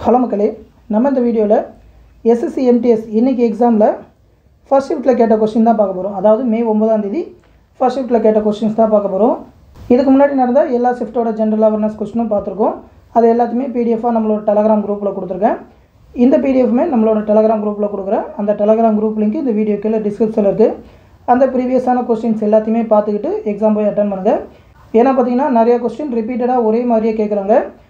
hello மக்களே நம்ம இந்த வீடியோவில் எஸ்எஸ்சி எம்டிஎஸ் இன்றைக்கி எக்ஸாமில் ஃபர்ஸ்ட் ஷிஃப்ட்டில் கேட்ட கொஸ்டின் தான் பார்க்க போகிறோம் அதாவது மே ஒன்பதாம் தேதி ஃபர்ஸ்ட் ஷிஃப்ட்டில் கேட்ட கொஸ்டின்ஸ் தான் பார்க்க போகிறோம் இதுக்கு முன்னாடி நடந்த எல்லா ஷிஃப்ட்டோட ஜென்ரல் அவேர்னஸ் கொஸ்டினும் பார்த்துருக்கோம் அது எல்லாத்தையுமே பிடிஎஃபாக நம்மளோட டெலகிராம் குரூப்பில் கொடுத்துருக்கேன் இந்த பிடிஎஃப்மே நம்மளோட டெலகிராம் குரூப்பில் கொடுக்குறேன் அந்த டெலகிராம் குரூப் லிங்க் இந்த வீடியோ கீழே டிஸ்கிரிப்ஷனில் இருக்குது அந்த ப்ரீவியஸான கொஸ்டின்ஸ் எல்லாத்தையுமே பார்த்துக்கிட்டு எக்ஸாம் போய் அட்டன் பண்ணுங்கள் ஏன்னா பார்த்தீங்கன்னா நிறைய கொஸ்டின் ரிப்பீட்டடாக ஒரே மாதிரியே கேட்குறாங்க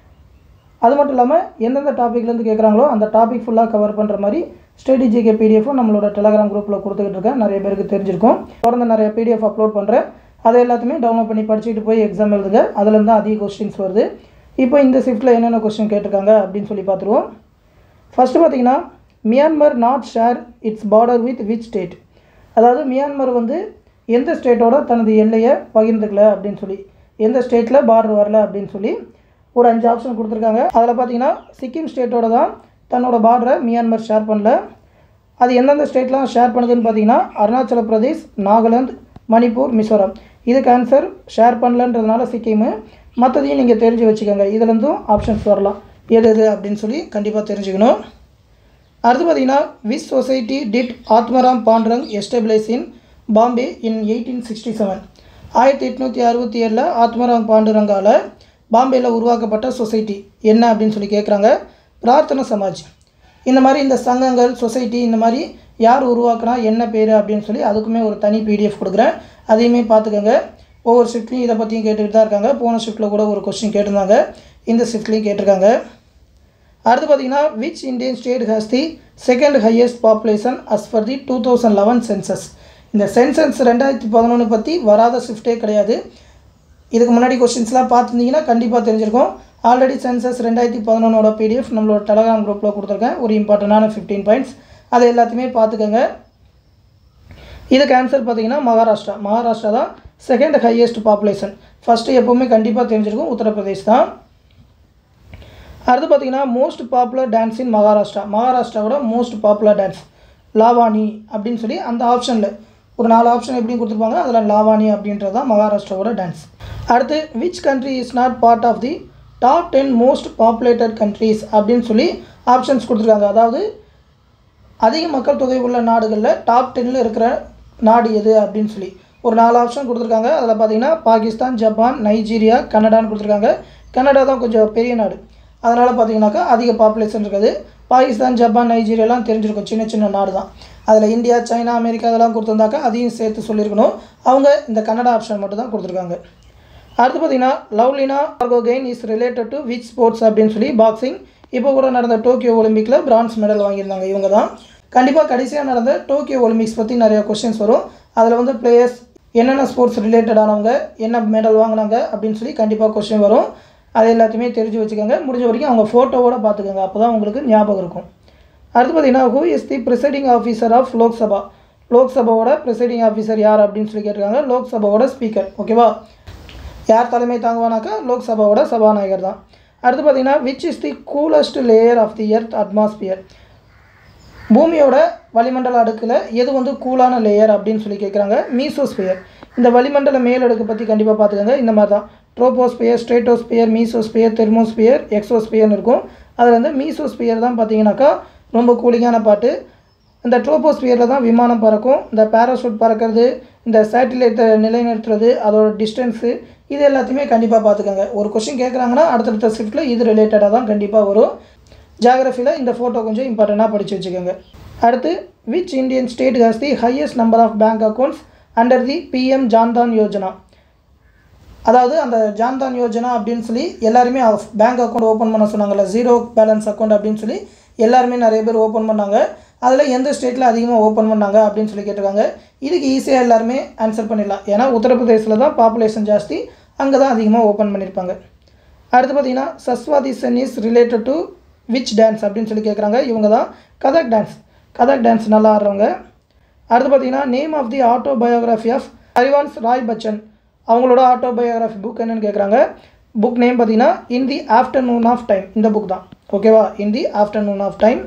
அது மட்டும் இல்லாமல் எந்தெந்த டாப்பிக்லேருந்து கேட்குறாங்களோ அந்த டாபிக் ஃபுல்லாக கவர் பண்ணுற மாதிரி ஸ்டடி ஜிகே பிடிஎஃப்பும் நம்மளோட டெலகிராம் குரூப்பில் கொடுத்துக்கிட்டு இருக்கேன் நிறைய பேருக்கு தெரிஞ்சிருக்கும் தொடர்ந்து நிறைய பிடிஎஃப் அப்லோட் பண்ணுறேன் அதை எல்லாத்தையுமே டவுன்லோட் பண்ணி படிச்சுட்டு போய் எக்ஸாம் எழுதுங்க அதுலேருந்து தான் அதிக கொஸ்டின்ஸ் வருது இப்போ இந்த ஷிஃப்ட்டில் என்னென்ன கொஸ்டின் கேட்டிருக்காங்க அப்படின்னு சொல்லி பார்த்துருவோம் ஃபஸ்ட்டு பார்த்தீங்கன்னா Myanmar not share its border with which state அதாவது மியான்மர் வந்து எந்த ஸ்டேட்டோட தனது எல்லையை பகிர்ந்துக்கல அப்படின்னு சொல்லி எந்த ஸ்டேட்டில் பார்டர் வரல அப்படின்னு சொல்லி ஒரு அஞ்சு ஆப்ஷன் கொடுத்துருக்காங்க அதில் பார்த்தீங்கன்னா சிக்கிம் ஸ்டேட்டோட தான் தன்னோட பார்டரை மியான்மர் ஷேர் பண்ணல அது எந்தெந்த ஸ்டேட்லாம் ஷேர் பண்ணுதுன்னு பார்த்தீங்கன்னா அருணாச்சல பிரதேஷ் நாகாலாந்து மணிப்பூர் மிசோரம் இதுக்கு ஆன்சர் ஷேர் பண்ணலன்றதுனால சிக்கிமு மற்றதையும் நீங்கள் தெரிஞ்சு வச்சுக்கோங்க இதுலேருந்தும் ஆப்ஷன்ஸ் வரலாம் எது எது அப்படின்னு சொல்லி கண்டிப்பாக தெரிஞ்சுக்கணும் அடுத்து பார்த்தீங்கன்னா which society did Atmaram Pandurang establish in Bombay in eighteen sixty seven ஆயிரத்தி எட்நூற்றி அறுபத்தி ஏழில் ஆத்மராம் பாண்டுரங்கால பாம்பேயில் உருவாக்கப்பட்ட சொசைட்டி என்ன அப்படின்னு சொல்லி கேட்குறாங்க பிரார்த்தனை சமாஜ் இந்த மாதிரி இந்த சங்கங்கள் சொசைட்டி இந்த மாதிரி யார் உருவாக்குனா என்ன பேர் அப்படின்னு சொல்லி அதுக்குமே ஒரு தனி பிடிஎஃப் கொடுக்குறேன் அதையுமே பார்த்துக்கோங்க ஒவ்வொரு ஷிஃப்ட்லையும் இதை பற்றியும் கேட்டுக்கிட்டு தான் இருக்காங்க போன ஷிஃப்ட்டில் கூட ஒரு கொஸ்டின் கேட்டிருந்தாங்க இந்த ஷிஃப்ட்லேயும் கேட்டிருக்காங்க அடுத்து பார்த்தீங்கன்னா which Indian state has the second highest population as far the two thousand eleven census இந்த சென்சஸ் ரெண்டாயிரத்தி பதினொன்று பற்றி வராத ஷிஃப்ட்டே கிடையாது இதுக்கு முன்னாடி கொஸ்டின்ஸ்லாம் பார்த்துருந்தீங்கன்னா கண்டிப்பாக தெரிஞ்சிருக்கும் ஆல்ரெடி சென்சஸ் ரெண்டாயிரத்தி பதினொன்னோட பிடிஎஃப் நம்மளோட டெலகிராம் குரூப்பில் கொடுத்துருக்கேன் ஒரு இம்பார்ட்டண்டான ஃபிஃப்டீன் பாயிண்ட்ஸ் அதை எல்லாத்தையுமே பார்த்துக்கோங்க இதுக்கு ஆன்சர் பார்த்தீங்கன்னா மகாராஷ்டிரா மகாராஷ்டிரா தான் செகண்ட் ஹையஸ்ட் பாப்புலேஷன் ஃபஸ்ட்டு எப்போவுமே கண்டிப்பாக தெரிஞ்சிருக்கும் உத்தரப்பிரதேஷ் தான் அடுத்து பார்த்தீங்கன்னா most popular dance in Maharashtra மகாராஷ்டிராவோட மோஸ்ட் பாப்புலர் டான்ஸ் லாவானி அப்படின்னு சொல்லி அந்த ஆப்ஷனில் ஒரு நாலு ஆப்ஷன் எப்படி கொடுத்துருப்பாங்க அதில் லாவானி அப்படின்றது தான் மகாராஷ்டிராவோட டான்ஸ் அடுத்து which country is not part of the top ten most populated countries அப்படின்னு சொல்லி ஆப்ஷன்ஸ் கொடுத்துருக்காங்க அதாவது அதிக மக்கள் தொகை உள்ள நாடுகளில் டாப் டென்னில் இருக்கிற நாடு எது அப்படின்னு சொல்லி ஒரு நாலு ஆப்ஷன் கொடுத்துருக்காங்க அதில் பார்த்தீங்கன்னா பாகிஸ்தான் ஜப்பான் நைஜீரியா கனடான்னு கொடுத்துருக்காங்க கனடா தான் கொஞ்சம் பெரிய நாடு அதனால் பார்த்தீங்கன்னாக்கா அதிக பாப்புலேஷன் இருக்குது பாகிஸ்தான் ஜப்பான் நைஜீரியாலாம் தெரிஞ்சிருக்கும் சின்ன சின்ன நாடு தான் அதில் இந்தியா சைனா அமெரிக்கா அதெல்லாம் கொடுத்துருந்தாக்கா அதையும் சேர்த்து சொல்லியிருக்கணும் அவங்க இந்த கன்னடா ஆப்ஷன் மட்டும் தான் கொடுத்துருக்காங்க அடுத்து பார்த்தீங்கன்னா Lovlina Borgohain is related to which sports அப்படின்னு சொல்லி பாக்ஸிங் இப்போ கூட நடந்த டோக்கியோ ஒலிம்பிக்கில் பிரான்ஸ் மெடல் வாங்கியிருந்தாங்க இவங்க தான் கண்டிப்பாக கடைசியாக நடந்த டோக்கியோ ஒலிம்பிக்ஸ் பற்றி நிறைய கொஸ்டின்ஸ் வரும் அதில் வந்து பிளேயர்ஸ் என்னென்ன ஸ்போர்ட்ஸ் ரிலேட்டடானவங்க என்ன மெடல் வாங்கினாங்க அப்படின்னு சொல்லி கண்டிப்பாக கொஸ்டின் வரும் அது எல்லாத்தையுமே தெரிஞ்சு வச்சுக்கோங்க முடிஞ்ச வரைக்கும் அவங்க ஃபோட்டோவோட பார்த்துக்கோங்க அப்போ தான் உங்களுக்கு ஞாபகம் இருக்கும் அடுத்து பார்த்தீங்கன்னா who is the presiding officer of Lok Sabha லோக்சபாவோட ப்ரிசைடிங் ஆஃபீஸர் யார் அப்படின்னு சொல்லி கேட்டிருக்காங்க லோக்சபாவோட ஸ்பீக்கர் ஓகேவா யார் தலைமை தாங்குவானாக்கா லோக்சபாவோட சபாநாயகர் தான் அடுத்து பார்த்தீங்கன்னா which is the coolest layer of the earth atmosphere பூமியோட வளிமண்டல அடுக்கில் எது வந்து கூலான லேயர் அப்படின்னு சொல்லி கேட்குறாங்க மீசோஸ்பியர் இந்த வளிமண்டல மேலடுக்கு பற்றி கண்டிப்பாக பார்த்துக்கோங்க இந்த மாதிரி தான் ட்ரோபோஸ்பியர் ஸ்ட்ரேட்டோஸ்பியர் மீசோஸ்பியர் தெர்மோஸ்பியர் எக்ஸோஸ்பியர்னு இருக்கும் அதில் வந்து மீசோஸ்பியர் தான் பார்த்தீங்கன்னாக்கா ரொம்ப கூலிங்கான பாட்டு இந்த ட்ரோபோஸ்பியரில் தான் விமானம் பறக்கும் இந்த பேராஷூட் பறக்கிறது இந்த சேட்டிலைட்டை நிலைநிறுத்துறது அதோட டிஸ்டன்ஸு இது எல்லாத்தையுமே கண்டிப்பாக பார்த்துக்கோங்க ஒரு கொஷின் கேட்குறாங்கன்னா அடுத்தடுத்த ஷிஃப்ட்டில் இது ரிலேட்டடாக தான் கண்டிப்பாக வரும் ஜாகிரஃபியில் இந்த ஃபோட்டோ கொஞ்சம் இம்பார்ட்டண்ட்டாக படித்து வச்சுக்கோங்க அடுத்து which Indian state has the highest number of bank accounts under the PM Jan Dhan Yojana அதாவது அந்த ஜான்தான் யோஜனா அப்படின்னு சொல்லி எல்லாருமே பேங்க் அக்கௌண்ட் ஓப்பன் பண்ண சொன்னாங்கல்ல ஜீரோ பேலன்ஸ் அக்கௌண்ட் அப்படின்னு சொல்லி எல்லாருமே நிறைய பேர் ஓப்பன் பண்ணாங்க அதில் எந்த ஸ்டேட்டில் அதிகமாக ஓப்பன் பண்ணாங்க அப்படின்னு சொல்லி கேட்டிருக்காங்க இதுக்கு ஈஸியாக எல்லாருமே ஆன்சர் பண்ணிடலாம் ஏன்னா உத்தரப்பிரதேசில் தான் பாப்புலேஷன் ஜாஸ்தி அங்கே தான் அதிகமாக ஓப்பன் பண்ணியிருப்பாங்க அடுத்து பார்த்தீங்கன்னா Saswati Sen is related to which dance அப்படின்னு சொல்லி கேட்குறாங்க இவங்க தான் கதக் டான்ஸ் கதக் டான்ஸ் நல்லா ஆடுறவங்க அடுத்து பார்த்தீங்கன்னா name of the autobiography of Harivansh Rai Bachchan அவங்களோட ஆட்டோ பயோகிராஃபி புக் என்னன்னு கேட்குறாங்க புக் நேம் பார்த்தீங்கன்னா in the afternoon of time இந்த புக் தான் ஓகேவா in the afternoon of time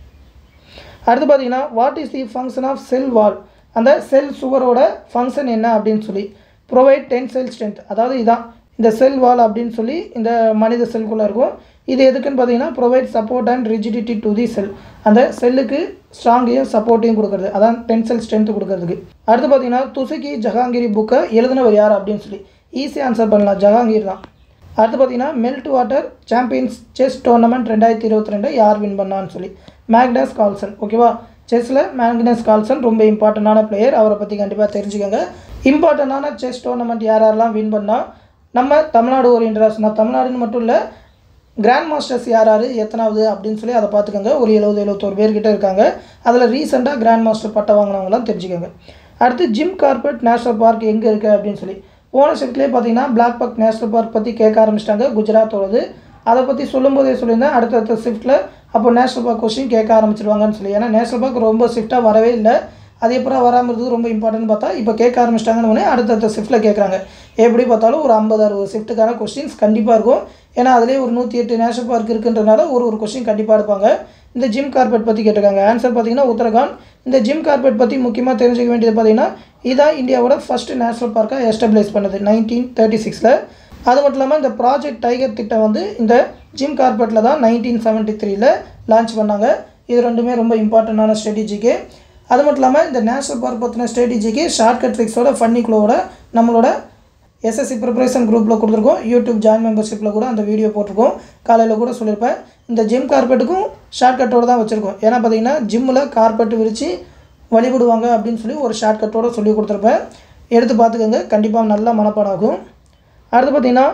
அடுத்து பார்த்தீங்கன்னா what is the function of cell wall அந்த செல் சுவரோட ஃபங்க்ஷன் என்ன அப்படின்னு சொல்லி ப்ரொவைட் டென் செல் ஸ்ட்ரென்த் அதாவது இதான் இந்த செல் வால் அப்படின்னு சொல்லி இந்த மனித செல்குள்ளே இருக்கும் இது எதுக்குன்னு பார்த்தீங்கன்னா provide support and rigidity to the cell அந்த செல்லுக்கு ஸ்ட்ராங்கையும் சப்போர்ட்டையும் கொடுக்குறது அதான் டென்சல் ஸ்ட்ரென்த் கொடுக்கறதுக்கு அடுத்து பார்த்தீங்கன்னா துசுக்கி ஜஹாங்கீரி புக்கை எழுதினவர் யார் அப்படின்னு சொல்லி ஈஸி ஆன்சர் பண்ணலாம் ஜஹாங்கீர் தான் அடுத்து பார்த்தீங்கன்னா Meltwater champions chess tournament ரெண்டாயிரத்தி இருபத்தி ரெண்டு யார் வின் பண்ணான்னு சொல்லி மேக்னஸ் கால்சன் ஓகேவா செஸ்ஸில் மேக்னஸ் கால்சன் ரொம்ப இம்பார்ட்டண்டான பிளேயர் அவரை பற்றி கண்டிப்பாக தெரிஞ்சுக்கோங்க இம்பார்ட்டண்டான செஸ் டோர்னமெண்ட் யார் யாரெல்லாம் வின் பண்ணால் நம்ம தமிழ்நாடு ஓரியன்டர்ஸ் நான் தமிழ்நாடுன்னு மட்டும் இல்லை கிராண்ட் மாஸ்டர்ஸ் யார் யார் எத்தனாவது அப்படின்னு சொல்லி அதை பார்த்துக்கோங்க ஒரு எழுபது எழுபத்தோரு பேர்கிட்ட இருக்காங்க அதில் ரீசெண்டாக கிராண்ட் மாஸ்டர் பட்டம் வாங்கினவங்களாம் தெரிஞ்சுக்கோங்க அடுத்து ஜிம் கார்பெட் நேஷனல் பார்க் எங்கே இருக்குது அப்படின்னு சொல்லி போன ஷிஃப்ட்லேயே பார்த்தீங்கன்னா பிளாக் பக் நேஷனல் பார்க் பற்றி கேட்க ஆரம்பிச்சிட்டாங்க குஜராத்தோடது அதை பற்றி சொல்லும்போதே சொல்லியிருந்தேன் அடுத்தடுத்த ஷிஃப்ட்டில் அப்போ நேஷனல் பார்க் கொஸ்டின் கேட்க ஆரம்பிச்சிருவாங்கன்னு சொல்லி ஏன்னா நேஷனல் பார்க் ரொம்ப ஷிஃப்ட்டாக வரவே இல்லை அது எப்பறம் வராமல் இருந்தது ரொம்ப இம்பார்ட்டன்ட் பார்த்தா இப்போ கேட்க ஆரம்பிச்சிட்டாங்கன்னு உடனே அடுத்தடுத்த ஷிஃப்ட்டில் கேட்குறாங்க எப்படி பார்த்தாலும் ஒரு ஐம்பது அறுபது ஷிஃப்ட்டுக்கான கொஸ்டின்ஸ் கண்டிப்பாக இருக்கும் ஏன்னா அதிலே ஒரு நூற்றி எட்டு நேஷனல் பார்க் இருக்குன்றனால ஒரு ஒரு கொஸ்டின் கண்டிப்பாக இருப்பாங்க இந்த ஜிம் கார்பெட் பற்றி கேட்டிருக்காங்க ஆன்சர் பார்த்தீங்கன்னா உத்தரகாண்ட் இந்த ஜிம் கார்பெட் பற்றி முக்கியமாக தெரிஞ்சுக்க வேண்டியது பார்த்தீங்கன்னா இதான் இந்தியாவோட ஃபர்ஸ்ட் நேஷனல் பார்க்காக எஸ்டாப்ளிஷ் பண்ணது நைன்டீன் தேர்ட்டி சிக்ஸில் அது மட்டும் இல்லாமல் இந்த ப்ராஜெக்ட் டைகர் திட்டம் வந்து இந்த ஜிம் கார்பெட்டில் தான் நைன்டீன் செவன்ட்டி த்ரீல லான்ச் பண்ணாங்க இது ரெண்டுமே ரொம்ப இம்பார்ட்டண்டான ஸ்ட்ராட்டஜிக்கு அது மட்டும் இல்லாமல் இந்த நேஷனல் பார்க் பற்றின ஸ்ட்ராட்டஜிக்கு ஷார்ட்கட் ட்ரிக்ஸோட ஃபன்னி க்ளோவோட நம்மளோட எஸ்எஸ்சி ப்ரிப்பரேஷன் குரூப்பில் கொடுத்துருக்கோம் யூடியூப் ஜாயின் மெம்பர்ஷிப்பில் கூட அந்த வீடியோ போட்டிருக்கோம் காலையில் கூட சொல்லியிருப்பேன் இந்த ஜிம் கார்பெட்டுக்கும் ஷார்ட்கட்டோடு தான் வச்சுருக்கோம் ஏன்னா பார்த்தீங்கன்னா ஜிம்மில் கார்பெட் விரித்து வழிபடுவாங்க அப்படின்னு சொல்லி ஒரு ஷார்ட்கட்டோடு சொல்லி கொடுத்துருப்பேன் எடுத்து பார்த்துக்கோங்க கண்டிப்பாக நல்லா மனப்பாடம் ஆகும் அடுத்து பார்த்தீங்கன்னா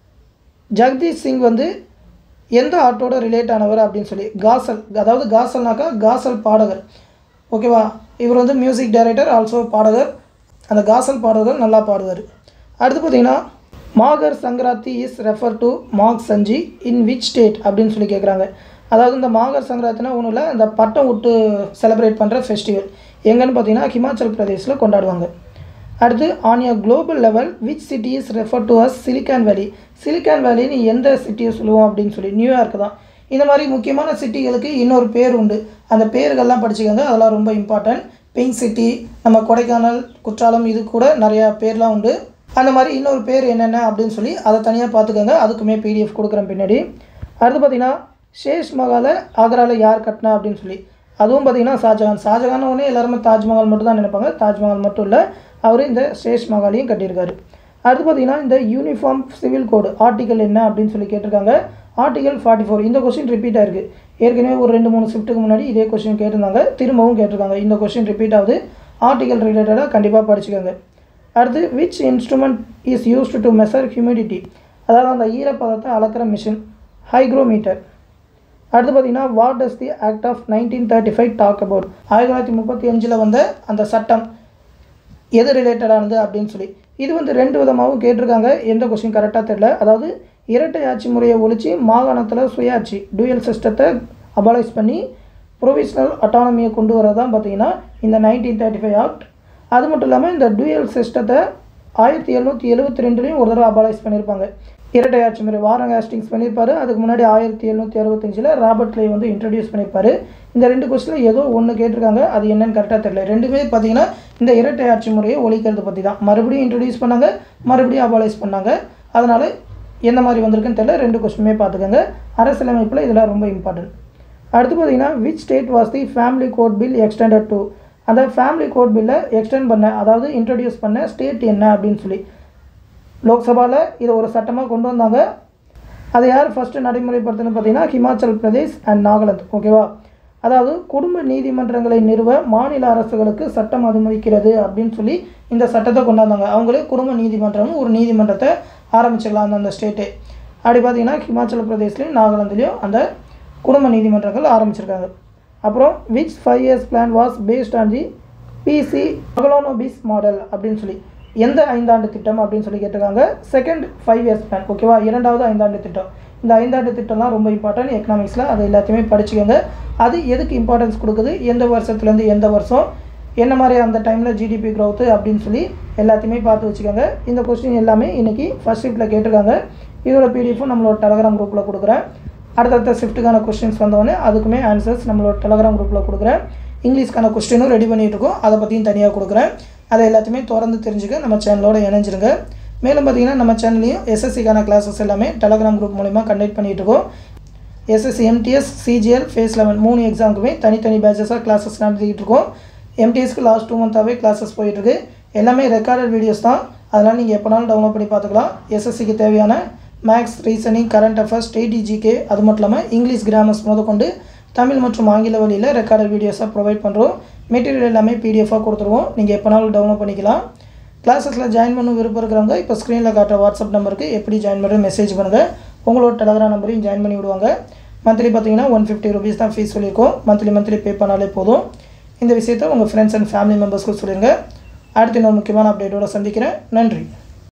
ஜெகதீஷ் சிங் வந்து எந்த ஆர்ட்டோட ரிலேட் ஆனவர் அப்படின்னு சொல்லி காசல் அதாவது காசல்னாக்கா காசல் பாடகர் ஓகேவா இவர் வந்து மியூசிக் டைரக்டர் ஆல்சோ பாடகர் அந்த காசல் பாடகர் நல்லா பாடுவார் அடுத்து பார்த்தீங்கன்னா Makar Sankranti is refer to Magh சஞ்சி இன் விச் ஸ்டேட் அப்படின்னு சொல்லி கேட்குறாங்க அதாவது இந்த மாகர் சங்கராந்தினா ஒன்றும் இல்லை இந்த பட்டம் விட்டு செலிப்ரேட் பண்ணுற ஃபெஸ்டிவல் எங்கன்னு பார்த்தீங்கன்னா ஹிமாச்சல் பிரதேஷில் கொண்டாடுவாங்க அடுத்து on a global level which city is refer to as silicon valley silicon வேலின்னு எந்த சிட்டியை சொல்லுவோம் அப்படின்னு சொல்லி நியூயார்க் தான் இந்த மாதிரி முக்கியமான சிட்டிகளுக்கு இன்னொரு பேர் உண்டு அந்த பேர்கள்லாம் படிச்சுக்கோங்க அதெல்லாம் ரொம்ப இம்பார்ட்டன்ட் பிங்க் சிட்டி நம்ம கொடைக்கானல் குற்றாலம் இது கூட நிறையா பேர்லாம் உண்டு அந்த மாதிரி இன்னொரு பேர் என்னென்ன அப்படின்னு சொல்லி அதை தனியாக பார்த்துக்கோங்க அதுக்குமே பிடிஎஃப் கொடுக்குறேன் பின்னாடி அடுத்து பார்த்தீங்கன்னா ஷேஷ் மகாலை ஆக்ராவில் யார் கட்டினா அப்படின்னு சொல்லி அதுவும் பார்த்தீங்கன்னா ஷாஜகான் ஷாஜகான் உடனே எல்லாருமே தாஜ்மஹால் மட்டும் தான் நினைப்பாங்க தாஜ்மஹால் மட்டும் இல்லை அவர் இந்த ஷேஷ் மகாலையும் கட்டியிருக்காரு அடுத்து பார்த்தீங்கன்னா இந்த யூனிஃபார்ம் சிவில் கோடு ஆர்டிகல் என்ன அப்படின்னு சொல்லி கேட்டிருக்காங்க ஆர்டிகல் ஃபார்ட்டி ஃபோர் இந்த கொஸ்டின் ரிப்பீட் ஆயிருக்கு ஏற்கனவே ஒரு ரெண்டு மூணு ஷிஃப்ட்டுக்கு முன்னாடி இதே கொஸ்டின் கேட்டிருந்தாங்க திரும்பவும் கேட்டிருக்காங்க இந்த கொஸ்டின் ரிப்பீட் ஆகுது ஆர்டிகல் ரிலேட்டடாக கண்டிப்பாக படிச்சுக்கோங்க அடுத்து which instrument is used to measure humidity அதாவது அந்த ஈரப்பதத்தை அளக்கிற மிஷின் ஹைக்ரோமீட்டர் அடுத்து பார்த்தீங்கன்னா what does the act of nineteen thirty five talk about ஆயிரத்தி தொள்ளாயிரத்தி முப்பத்தி அஞ்சில் வந்த அந்த சட்டம் எது ரிலேட்டடானது அப்படின்னு சொல்லி இது வந்து ரெண்டு விதமாகவும் கேட்டிருக்காங்க எந்த கொஸ்டின் கரெக்டாக தெரியல அதாவது இரட்டை ஆட்சி முறையை ஒழிச்சு மாகாணத்தில் சுயாட்சி டூயல் சிஸ்டத்தை அபாலைஸ் பண்ணி ப்ரொவிஷனல் அட்டானமியை கொண்டு வரதான் பார்த்தீங்கன்னா இந்த நைன்டீன் தேர்ட்டி ஃபைவ் ஆக்ட் அது மட்டும் இல்லாமல் இந்த டூயல் சிஸ்டத்தை ஆயிரத்தி எழுநூற்றி எழுபத்தி ரெண்டுலேயும் ஒரு தடவை அபாலைஸ் பண்ணியிருப்பாங்க இரட்டை ஆட்சி முறை வாரங் ஹாஸ்டிங்ஸ் பண்ணியிருப்பாரு அதுக்கு முன்னாடி ஆயிரத்தி எழுநூற்றி அறுபத்தஞ்சில் ராபர்ட் கிளே வந்து இன்ட்ரடியூஸ் பண்ணியிருப்பாரு இந்த ரெண்டு கொஸ்டினில் ஏதோ ஒன்று கேட்டிருக்காங்க அது என்னன்னு கரெக்டாக தெரியல ரெண்டுமே பார்த்தீங்கன்னா இந்த இரட்டை ஆட்சி முறையை ஒழிக்கிறது பற்றி தான் மறுபடியும் இன்ட்ரடியூஸ் பண்ணாங்க மறுபடியும் அபாலைஸ் பண்ணாங்க அதனால் எந்த மாதிரி வந்திருக்குன்னு தெரியல ரெண்டு கொஸ்டினுமே பார்த்துக்கோங்க அரசியலமைப்பில் இதெல்லாம் ரொம்ப இம்பார்ட்டன்ட் அடுத்து பார்த்தீங்கன்னா which state was the family code bill extended to அந்த ஃபேமிலி கோட் பில்லை எக்ஸ்டெண்ட் பண்ண அதாவது இன்ட்ரடியூஸ் பண்ண ஸ்டேட் என்ன அப்படின்னு சொல்லி லோக்சபாவில் இதை ஒரு சட்டமாக கொண்டு வந்தாங்க அதை யார் ஃபஸ்ட்டு நடைமுறைப்படுத்தினு பார்த்தீங்கன்னா ஹிமாச்சல் பிரதேஷ் அண்ட் நாகாலாந்து ஓகேவா அதாவது குடும்ப நீதிமன்றங்களை நிறுவ மாநில அரசுகளுக்கு சட்டம் அனுமதிக்கிறது அப்படின்னு சொல்லி இந்த சட்டத்தை கொண்டாந்தாங்க அவங்களே குடும்ப நீதிமன்றம்னு ஒரு நீதிமன்றத்தை ஆரம்பிச்சிடலாம் அந்தந்த ஸ்டேட்டே அப்படி பார்த்தீங்கன்னா ஹிமாச்சல் பிரதேஷ்லேயும் நாகாலாந்துலேயும் அந்த குடும்ப நீதிமன்றங்கள் ஆரம்பிச்சிருக்காங்க அப்புறம் which five years plan was based on the PC Mahalanobis model அப்படின்னு சொல்லி எந்த ஐந்தாண்டு திட்டம் அப்படின்னு சொல்லி கேட்டிருக்காங்க செகண்ட் ஃபைவ் இயர்ஸ் பிளான் ஓகேவா இரண்டாவது ஐந்தாண்டு திட்டம் இந்த ஐந்தாண்டு திட்டம்லாம் ரொம்ப இம்பார்ட்டன்ட் எக்கனாமிக்ஸில் அது எல்லாத்தையுமே படிச்சுக்கோங்க அது எதுக்கு இம்பார்ட்டன்ஸ் கொடுக்குது எந்த வருஷத்துலேருந்து எந்த வருஷம் என்ன மாதிரி அந்த டைமில் ஜிடிபி growth அப்படின்னு சொல்லி எல்லாத்தையுமே பார்த்து வச்சுக்கோங்க இந்த கொஸ்டின் எல்லாமே இன்றைக்கி ஃபஸ்ட் ஷிஃப்ட்டில் கேட்டிருக்காங்க இதோட பிடிஎஃப்பும் நம்மளோட டெலகிராம் குரூப்பில் கொடுக்குறேன் அடுத்தடுத்த ஷிஃப்ட்டுக்கான கொஸ்டின்ஸ் வந்தோடனே அதுக்குமே ஆன்சர்ஸ் நம்மளோட டெலகிராம் குரூப்பில் கொடுக்குறேன் இங்கிலீஷ்க்கான கொஸ்டினும் ரெடி பண்ணிட்டு இருக்கோம் அதை பற்றியும் தனியாக கொடுக்குறேன் அதை எல்லாத்தையுமே திறந்து தெரிஞ்சுக்க நம்ம சேனலோட இணைஞ்சிருங்க மேலும் பார்த்தீங்கன்னா நம்ம சேனல்லையும் எஸ்எஸ்சிக்கான கிளாஸஸ் எல்லாமே டெலகிராம் குரூப் மூலிமா கண்டக்ட் பண்ணிட்டு இருக்கோம் SSC MTS CGL phase eleven மூணு எக்ஸாமுக்குமே தனித்தனி பேட்சஸாக கிளாஸஸ் நடத்திக்கிட்டு இருக்கோம் எம்டிஎஸ்க்கு லாஸ்ட் டூ மந்த்தாகவே கிளாஸஸ் போயிட்டுருக்கு எல்லாமே ரெக்கார்டட் வீடியோஸ் தான் அதனால் நீங்கள் எப்போனாலும் டவுன்லோட் பண்ணி பார்த்துக்கலாம் எஸ்எஸ்சிக்கு தேவையான மேக்ஸ் ரீசனிங் கரண்ட் அஃபேர்ஸ் டிடிஜிகே அது மட்டும் இல்லாமல் இங்கிலீஷ் கிராமர்ஸ் முதற்கொண்டு தமிழ் மற்றும் ஆங்கில வழியில் ரெக்கார்டட் வீடியோஸாக ப்ரொவைட் பண்ணுறோம் மெட்டீரியல் எல்லாமே பிடிஎஃபாக கொடுத்துருவோம் நீங்கள் எப்போனாலும் டவுன்லோட் பண்ணிக்கலாம் கிளாஸஸில் ஜாயின் பண்ண விருப்பம் இருக்கிறவங்க இப்போ ஸ்க்ரீனில் காட்டுற வாட்ஸ்அப் நம்பருக்கு எப்படி ஜாயின் பண்ணுறது மெசேஜ் பண்ணுங்கள் உங்களோட டெலகிராம் நம்பரையும் ஜாயின் பண்ணி விடுவாங்க மந்த்லி பார்த்தீங்கன்னா ஒன் ஃபிஃப்டி ருபீஸ் தான் ஃபீஸ் சொல்லியிருக்கோம் மந்த்லி மந்த்லி பே பண்ணாலே போதும் இந்த விஷயத்தை உங்கள் ஃப்ரெண்ட்ஸ் அண்ட் ஃபேமிலி மெம்பர்ஸ்க்கு சொல்லுங்கள் அடுத்து இன்னொரு முக்கியமான அப்டேட்டோட சந்திக்கிறேன் நன்றி